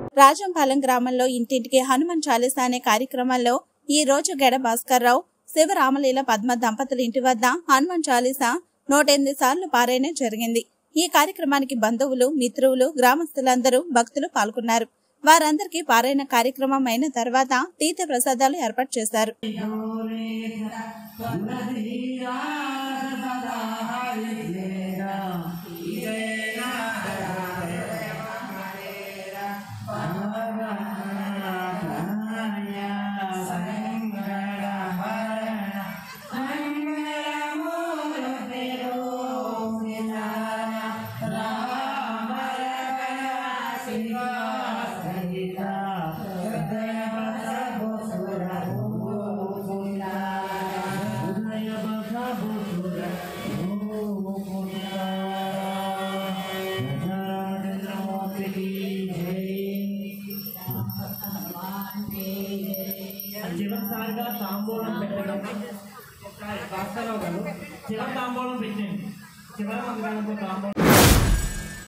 రాజంపాలెం గ్రామంలో ఇంటింటికి హనుమాన్ చాలీసా అనే కార్యక్రమంలో ఈ రోజు గెడ భాస్కర్ రావు శివరామలీల పద్మ దంపతుల ఇంటి వద్ద హనుమాన్ చాలీసా నూట ఎనిమిది సార్లు పారాయణ జరిగింది ఈ కార్యక్రమానికి బంధువులు మిత్రులు గ్రామస్తులందరూ భక్తులు పాల్గొన్నారు వారందరికీ పారాయణ కార్యక్రమం అయిన తర్వాత తీర్థ ప్రసాదాలు ఏర్పాటు చేశారు చివరిసారిగా తాంబూలం పెట్టడం భాస్కరరావు గారు చివరి తాంబూలం పెట్టండి చివరి మంది తాంబూలం